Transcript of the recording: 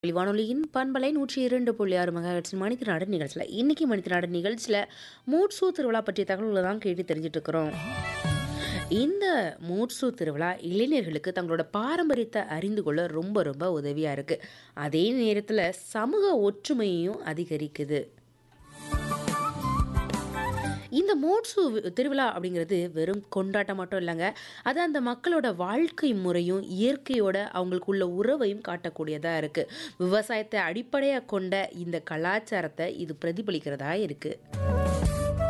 வானொலியின் பண்பலை நூற்றி இரண்டு புள்ளி ஆறு மெகாஹெட்ஸ் மணித்திராடு நிகழ்ச்சியில் இன்னைக்கு மணித்திராடு நிகழ்ச்சியில் மூட்சூ திருவிழா பற்றிய தகவல்களை தான் கேட்டு தெரிஞ்சுட்டு இருக்கிறோம் இந்த மூட்சூ திருவிழா இளைஞர்களுக்கு தங்களோட பாரம்பரியத்தை அறிந்து கொள்ள ரொம்ப ரொம்ப உதவியாக இருக்குது அதே நேரத்தில் சமூக ஒற்றுமையையும் அதிகரிக்குது இந்த மோட்சு திருவிழா அப்படிங்கிறது வெறும் கொண்டாட்டம் மட்டும் இல்லைங்க அது அந்த மக்களோட வாழ்க்கை முறையும் இயற்கையோட அவங்களுக்குள்ள உறவையும் காட்டக்கூடியதாக இருக்குது விவசாயத்தை அடிப்படையாக கொண்ட இந்த கலாச்சாரத்தை இது பிரதிபலிக்கிறதா இருக்குது